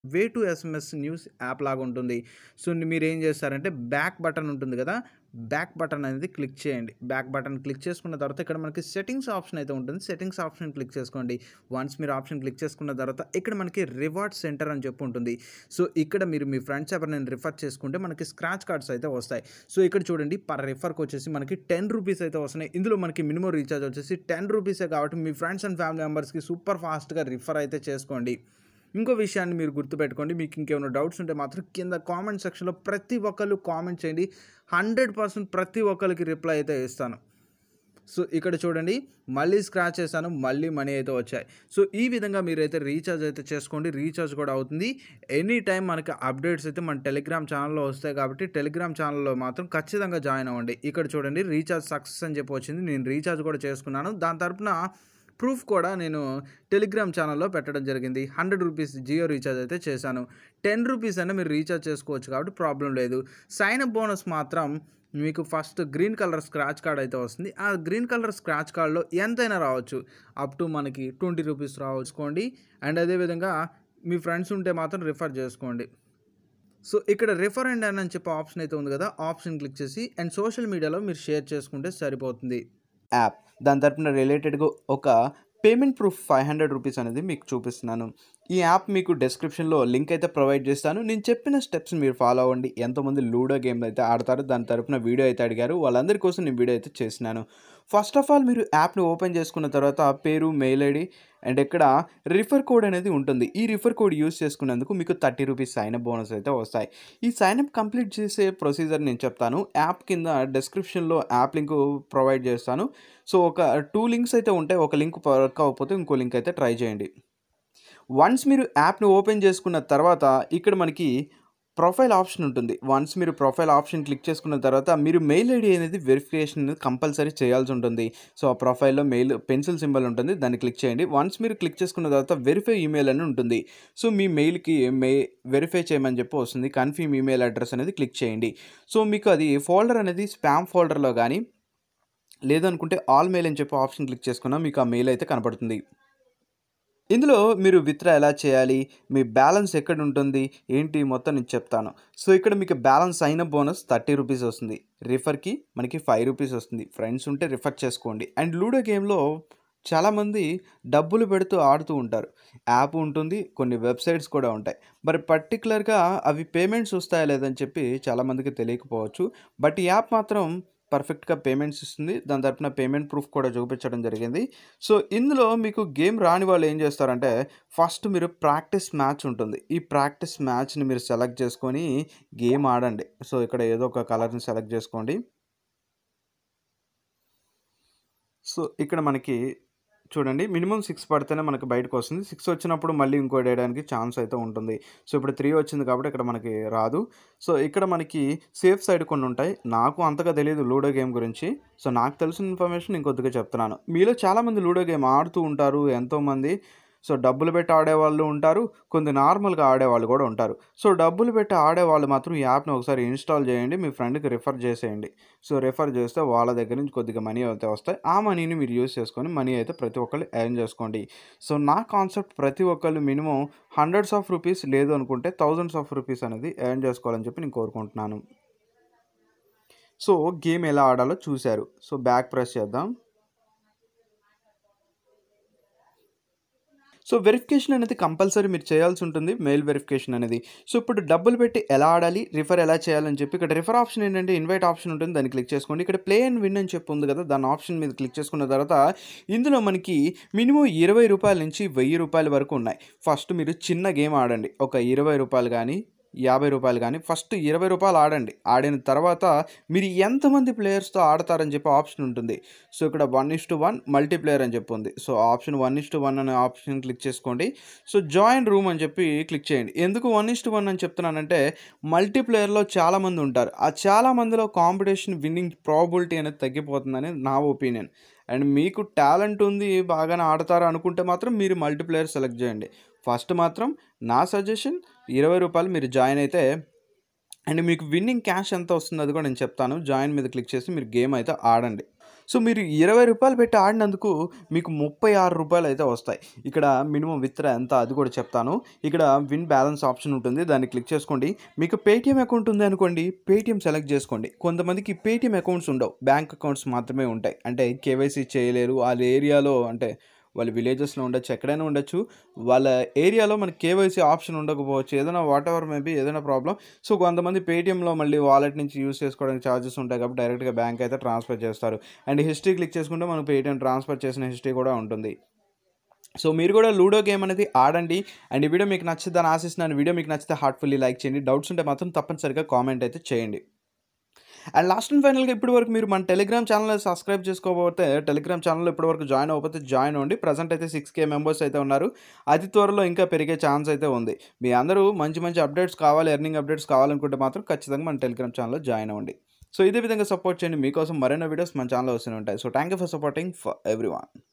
way to SMS news app లాగా ఉంటుంది so మీరు ఏం చేస్తారంటే బ్యాక్ బటన్ ఉంటుంది కదా బ్యాక్ బటన్ అనేది క్లిక్ చేయండి బ్యాక్ బటన్ క్లిక్ చేసుకున్న తర్వాత ఇక్కడ మనకి సెట్టింగ్స్ ఆప్షన్ అయితే ఉంటుంది సెట్టింగ్స్ ఆప్షన్ క్లిక్ చేసుకోండి వన్స్ మీరు ఆప్షన్ క్లిక్ చేసుకున్న తర్వాత ఇక్కడ మనకి రివార్డ్ సెంటర్ అని చెప్పి ఉంటుంది సో ఇక్కడ మీరు మీ ఫ్రెండ్స్ ఎవరినైనా రిఫర్ చేసుకుంటే మనకి స్క్రాచ్ కార్డ్స్ అయితే వస్తాయి సో ఇక్కడ చూడండి పర్ రిఫర్కి వచ్చేసి మనకి టెన్ రూపీస్ అయితే వస్తున్నాయి ఇందులో మనకి మినిమం రీఛార్జ్ వచ్చేసి టెన్ రూపీసే కాబట్టి మీ ఫ్రెండ్స్ అండ్ ఫ్యామిలీ మెంబర్స్కి సూపర్ ఫాస్ట్గా రిఫర్ అయితే చేసుకోండి ఇంకో విషయాన్ని మీరు గుర్తుపెట్టుకోండి మీకు ఇంకేమైనా డౌట్స్ ఉంటే మాత్రం కింద కామెంట్ సెక్షన్లో ప్రతి ఒక్కరు కామెంట్ చేయండి హండ్రెడ్ పర్సెంట్ ప్రతి ఒక్కరికి రిప్లై అయితే ఇస్తాను సో ఇక్కడ చూడండి మళ్ళీ స్క్రాచ్ చేశాను మళ్ళీ మనీ అయితే వచ్చాయి సో ఈ విధంగా మీరైతే రీఛార్జ్ అయితే చేసుకోండి రీఛార్జ్ కూడా అవుతుంది ఎనీ టైం మనకి అప్డేట్స్ అయితే మన టెలిగ్రామ్ ఛానల్లో వస్తాయి కాబట్టి టెలిగ్రామ్ ఛానల్లో మాత్రం ఖచ్చితంగా జాయిన్ అవ్వండి ఇక్కడ చూడండి రీఛార్జ్ సక్సెస్ అని చెప్పి వచ్చింది నేను రీఛార్జ్ కూడా చేసుకున్నాను దాని తరపున ప్రూఫ్ కూడా నేను టెలిగ్రామ్ ఛానల్లో పెట్టడం జరిగింది హండ్రెడ్ రూపీస్ జియో రీఛార్జ్ అయితే చేశాను టెన్ రూపీస్ అయినా మీరు రీఛార్జ్ చేసుకోవచ్చు కాబట్టి ప్రాబ్లం లేదు సైన్ అప్ బోనస్ మాత్రం మీకు first green colour scratch card అయితే వస్తుంది ఆ గ్రీన్ కలర్ స్క్రాచ్ కార్డ్లో ఎంతైనా రావచ్చు అప్ టు మనకి ట్వంటీ రూపీస్ రావచ్చుకోండి అండ్ అదేవిధంగా మీ ఫ్రెండ్స్ ఉంటే మాత్రం రిఫర్ చేసుకోండి సో ఇక్కడ రిఫర్ అండ్ అని చెప్పి ఆప్షన్ అయితే ఉంది కదా ఆప్షన్ క్లిక్ చేసి అండ్ సోషల్ మీడియాలో మీరు షేర్ చేసుకుంటే సరిపోతుంది యాప్ దాని తరపున రిలేటెడ్గా ఒక payment proof five hundred rupees అనేది మీకు చూపిస్తున్నాను ఈ యాప్ మీకు డిస్క్రిప్షన్లో లింక్ అయితే ప్రొవైడ్ చేస్తాను నేను చెప్పిన స్టెప్స్ మీరు ఫాలో అవ్వండి ఎంతోమంది లూడో గేమ్ అయితే ఆడతారు దాని తరపున వీడియో అయితే అడిగారు వాళ్ళందరి కోసం నేను వీడియో అయితే చేసినాను ఫస్ట్ ఆఫ్ ఆల్ మీరు యాప్ని ఓపెన్ చేసుకున్న తర్వాత పేరు మెయిల్ ఐడి అండ్ ఇక్కడ రిఫర్ కోడ్ అనేది ఉంటుంది ఈ రిఫర్ కోడ్ యూస్ చేసుకున్నందుకు మీకు థర్టీ రూపీస్ సైన్అప్ బోనస్ అయితే వస్తాయి ఈ సైన్అప్ కంప్లీట్ చేసే ప్రొసీజర్ నేను చెప్తాను యాప్ కింద డిస్క్రిప్షన్లో యాప్ లింక్ ప్రొవైడ్ చేస్తాను సో ఒక టూ లింక్స్ అయితే ఉంటాయి ఒక లింక్ వర్క్ అవ్వకపోతే ఇంకో లింక్ అయితే ట్రై చేయండి వన్స్ మీరు యాప్ని ఓపెన్ చేసుకున్న తర్వాత ఇక్కడ మనకి ప్రొఫైల్ ఆప్షన్ ఉంటుంది వన్స్ మీరు ప్రొఫైల్ ఆప్షన్ క్లిక్ చేసుకున్న తర్వాత మీరు మెయిల్ ఐడి అనేది వెరిఫికేషన్ కంపల్సరీ చేయాల్సి ఉంటుంది సో ఆ ప్రొఫైల్లో మెయిల్ పెన్సిల్ సింబల్ ఉంటుంది దాన్ని క్లిక్ చేయండి వన్స్ మీరు క్లిక్ చేసుకున్న తర్వాత వెరిఫై ఈమెయిల్ అని ఉంటుంది సో మీ మెయిల్కి మే వెరిఫై చేయమని చెప్పి వస్తుంది కన్ఫర్మ్ ఈమెయిల్ అడ్రస్ అనేది క్లిక్ చేయండి సో మీకు అది ఫోల్డర్ అనేది స్పామ్ ఫోల్డర్లో కానీ లేదనుకుంటే ఆల్ మెయిల్ అని చెప్పి ఆప్షన్ క్లిక్ చేసుకున్నా మీకు ఆ మెయిల్ అయితే కనపడుతుంది ఇందులో మీరు విత్డ్రా ఎలా చేయాలి మీ బ్యాలెన్స్ ఎక్కడ ఉంటుంది ఏంటి మొత్తం నేను చెప్తాను సో ఇక్కడ మీకు బ్యాలెన్స్ అయిన బోనస్ థర్టీ రూపీస్ వస్తుంది రిఫర్కి మనకి ఫైవ్ రూపీస్ వస్తుంది ఫ్రెండ్స్ ఉంటే రిఫర్ చేసుకోండి అండ్ లూడో గేమ్లో చాలామంది డబ్బులు పెడుతూ ఆడుతూ ఉంటారు యాప్ ఉంటుంది కొన్ని వెబ్సైట్స్ కూడా ఉంటాయి మరి పర్టికులర్గా అవి పేమెంట్స్ వస్తాయా లేదని చెప్పి చాలామందికి తెలియకపోవచ్చు బట్ ఈ యాప్ మాత్రం పర్ఫెక్ట్గా పేమెంట్స్ ఇస్తుంది దాని తరపున పేమెంట్ ప్రూఫ్ కూడా చూపించడం జరిగింది సో ఇందులో మీకు గేమ్ రాని వాళ్ళు ఏం చేస్తారంటే ఫస్ట్ మీరు ప్రాక్టీస్ మ్యాచ్ ఉంటుంది ఈ ప్రాక్టీస్ మ్యాచ్ని మీరు సెలెక్ట్ చేసుకొని గేమ్ ఆడండి సో ఇక్కడ ఏదో ఒక కలర్ని సెలెక్ట్ చేసుకోండి సో ఇక్కడ మనకి చూడండి మినిమం సిక్స్ పడితేనే మనకి బయటకు వస్తుంది సిక్స్ వచ్చినప్పుడు మళ్ళీ ఇంకోటి వేయడానికి ఛాన్స్ అయితే ఉంటుంది సో ఇప్పుడు త్రీ వచ్చింది కాబట్టి ఇక్కడ మనకి రాదు సో ఇక్కడ మనకి సేఫ్ సైడ్ కొన్ని ఉంటాయి నాకు అంతగా తెలియదు లూడో గేమ్ గురించి సో నాకు తెలిసిన ఇన్ఫర్మేషన్ ఇంకొద్దిగా చెప్తున్నాను మీలో చాలామంది లూడో గేమ్ ఆడుతూ ఉంటారు ఎంతోమంది సో డబ్బులు పెట్టి ఆడేవాళ్ళు ఉంటారు కొంత నార్మల్గా ఆడేవాళ్ళు కూడా ఉంటారు సో డబ్బులు పెట్టి ఆడేవాళ్ళు మాత్రం ఈ యాప్ని ఒకసారి ఇన్స్టాల్ చేయండి మీ ఫ్రెండ్కి రిఫర్ చేసేయండి సో రిఫర్ చేస్తే వాళ్ళ దగ్గర నుంచి కొద్దిగా మనీ అయితే వస్తాయి ఆ మనీని మీరు యూస్ చేసుకొని మనీ అయితే ప్రతి ఒక్కళ్ళు ఎర్న్ చేసుకోండి సో నా కాన్సెప్ట్ ప్రతి ఒక్కళ్ళు మినిమం హండ్రెడ్స్ ఆఫ్ రూపీస్ లేదు అనుకుంటే థౌజండ్స్ ఆఫ్ రూపీస్ అనేది ఎర్న్ చేసుకోవాలని చెప్పి నేను కోరుకుంటున్నాను సో గేమ్ ఎలా ఆడాలో చూశారు సో బ్యాక్ ప్రెస్ చేద్దాం సో వెరిఫికేషన్ అనేది కంపల్సరీ మీరు చేయాల్సి ఉంటుంది మెయిల్ వెరిఫికేషన్ అనేది సో ఇప్పుడు డబ్బులు పెట్టి ఎలా ఆడాలి రిఫర్ ఎలా చేయాలని చెప్పి ఇక్కడ రిఫర్ ఆప్షన్ ఏంటంటే ఇన్వైట్ ఆప్షన్ ఉంటుంది దాన్ని క్లిక్ చేసుకోండి ఇక్కడ ప్లే అండ్ విన్ అని చెప్పి ఉంది కదా దాని ఆప్షన్ మీద క్లిక్ చేసుకున్న తర్వాత ఇందులో మనకి మినిమం ఇరవై రూపాయల నుంచి వెయ్యి రూపాయల వరకు ఉన్నాయి ఫస్ట్ మీరు చిన్న గేమ్ ఆడండి ఒక ఇరవై రూపాయలు కానీ యాభై రూపాయలు కానీ ఫస్ట్ ఇరవై రూపాయలు ఆడండి ఆడిన తర్వాత మీరు ఎంతమంది ప్లేయర్స్తో ఆడతారని చెప్పి ఆప్షన్ ఉంటుంది సో ఇక్కడ one is to one multiplayer అని చెప్పి ఉంది so option one is to one అనే ఆప్షన్ క్లిక్ చేసుకోండి సో జాయిన్ రూమ్ అని చెప్పి క్లిక్ చేయండి ఎందుకు వన్ ఇస్ టు వన్ అని చెప్తున్నానంటే మల్టీప్లేయర్లో చాలామంది ఉంటారు ఆ చాలా మందిలో కాంపిటీషన్ విన్నింగ్ ప్రాబిలిటీ అనేది తగ్గిపోతుందని నా ఒపీనియన్ అండ్ మీకు టాలెంట్ ఉంది బాగానే ఆడతారు అనుకుంటే మాత్రం మీరు మల్టీప్లేయర్ సెలెక్ట్ చేయండి ఫస్ట్ మాత్రం నా సజెషన్ ఇరవై రూపాయలు మీరు జాయిన్ అయితే అండ్ మీకు విన్నింగ్ క్యాష్ ఎంత వస్తుంది అది కూడా నేను చెప్తాను జాయిన్ మీద క్లిక్ చేసి మీరు గేమ్ అయితే ఆడండి సో మీరు ఇరవై రూపాయలు పెట్టి ఆడినందుకు మీకు ముప్పై ఆరు రూపాయలు అయితే వస్తాయి ఇక్కడ మినిమం విత్డ్రా ఎంత అది కూడా చెప్తాను ఇక్కడ విన్ బ్యాలెన్స్ ఆప్షన్ ఉంటుంది దాన్ని క్లిక్ చేసుకోండి మీకు పేటిఎం అకౌంట్ ఉంది అనుకోండి పేటిఎం సెలెక్ట్ చేసుకోండి కొంతమందికి పేటిఎం అకౌంట్స్ ఉండవు బ్యాంక్ అకౌంట్స్ మాత్రమే ఉంటాయి అంటే కేవైసీ చేయలేరు వాళ్ళ ఏరియాలో అంటే వాళ్ళ విలేజెస్లో ఉండొచ్చు ఎక్కడైనా ఉండొచ్చు వాళ్ళ ఏరియాలో మనకి కేవైసీ ఆప్షన్ ఉండకపోవచ్చు ఏదైనా వాట్ ఎవర్ మేబీ ఏదైనా ప్రాబ్లం సో కొంతమంది పేటిఎంలో మళ్ళీ వాలెట్ నుంచి యూస్ చేసుకోవడానికి ఛార్జెస్ ఉంటాయి కాబట్టి డైరెక్ట్గా బ్యాంక్ అయితే ట్రాన్స్ఫర్ చేస్తారు అండ్ హిస్టరీ క్లిక్ చేసుకుంటే మనకు పేటిఎం ట్రాన్స్ఫర్ చేసిన హిస్టరీ కూడా ఉంటుంది సో మీరు కూడా లూడో గేమ్ అనేది ఆడండి అండ్ ఈ వీడియో మీకు నచ్చిద్దని ఆశిస్తున్నాను వీడియో మీకు నచ్చితే హార్ట్ఫుల్లీ లైక్ చేయండి డౌట్స్ ఉంటే మాత్రం తప్పనిసరిగా కామెంట్ అయితే చేయండి అండ్ లాస్ట్ అండ్ ఫైనల్గా ఇప్పటి వరకు మీరు మన టెలిగ్రామ్ ఛానల్ సబ్స్క్రైబ్ చేసుకోకపోతే టెలిగ్రామ్ ఛానల్ ఇప్పటి వరకు జాయిన్ అవ్వకపోతే జాయిన్ అవ్వండి ప్రజెంట్ అయితే సిక్స్ కే మెంబర్స్ అయితే ఉన్నారు అతి త్వరలో ఇంకా పెరిగే ఛాన్స్ అయితే ఉంది మీ అందరూ మంచి మంచి అప్డేట్స్ కావాలి ఎర్నింగ్ అప్డేట్స్ కావాలనుకుంటే మాత్రం ఖచ్చితంగా మన టెలిగ్రామ్ ఛానల్లో జాయిన్ అవ్వండి సో ఇదే విధంగా సపోర్ట్ చేయండి మీకోసం మరిన్ని వీడియోస్ మన ఛానల్లో వస్తూనే ఉంటాయి so thank you for supporting for every